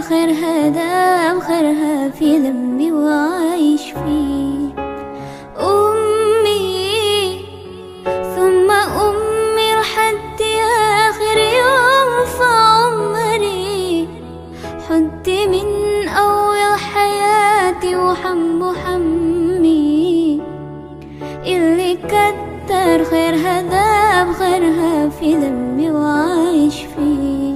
خيرها دام خيرها في ذنبي وعايش فيه أمي ثم أمي لحد آخر يوم في عمري حدي من أول حياتي وحم حمي اللي كتر خيرها دام خيرها في ذنبي وعايش فيه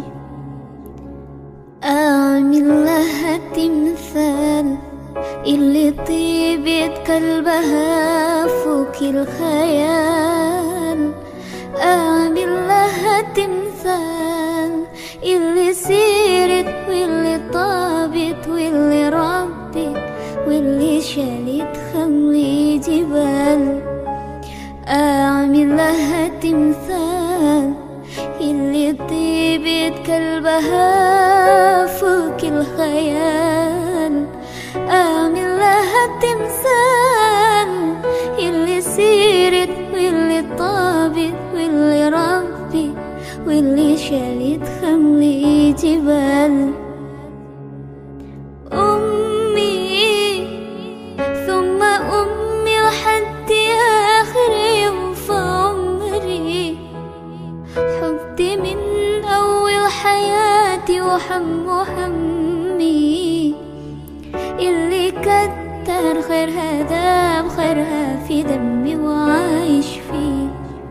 أعمل لها تمثال اللي طيبة قلبها فوق الخيال أعمل لها تمثال اللي سيرت واللي طابت واللي ربت واللي شالت خملي جبال أعمل لها تمثال اللي طيبة قلبها فوق الخيال أعمل لها تمثال اللي سيرت واللي طابت واللي ربت واللي شالت خملي جبال أمي ثم أمي لحد آخر يوم في عمري حبي من أول حياتي وحم حمي اللي كتر خيرها دام خيرها في دمي وعايش فيه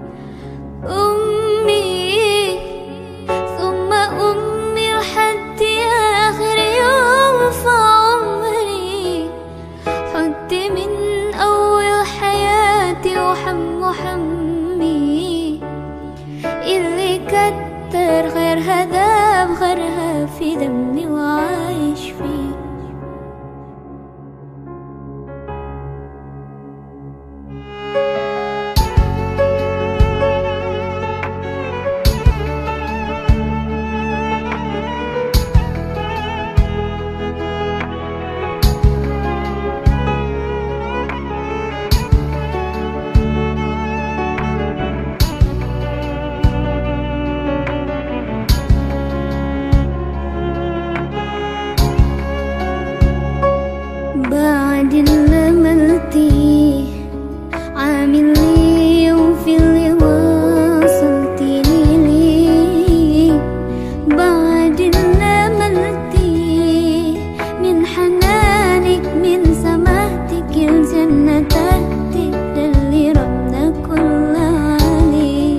أمي ثم أمي لحد آخر يوم في عمري حدي من أول حياتي وحم حمي اللي كتر غيرها ذاب غيرها في دمي وعايش فيه بعد اللي عملتيه عامل لي وفي اللي وصلتيني ليه بعد اللي عملتيه من حنانك من سماحتك الجنة تحتك ده اللي ربنا كل عليه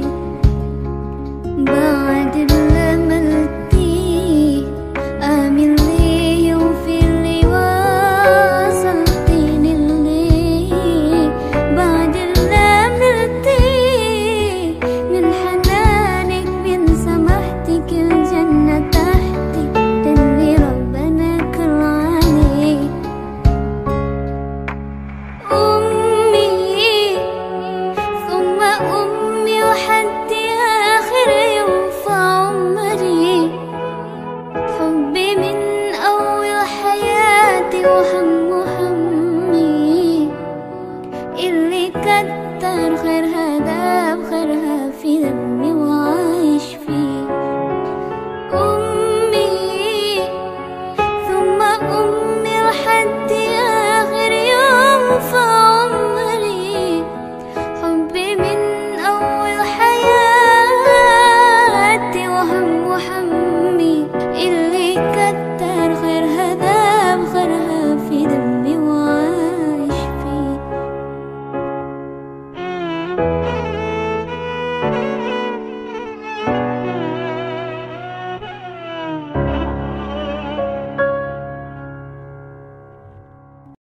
بعد اللي عملتيه أعمل ليه وفي اللي وصلتيني ليه بعد اللي عملتيه من حنانك من سماحتك الجنة تحتك ده اللي ربنا كل عليه أمي ثم أمي لحد آخر يوم في عمري حبي من أول حياتي وهم همي اللي كتر خيرها داب خيرها في دمي وعايش فيه أمي ثم أمي لحد آخر يوم في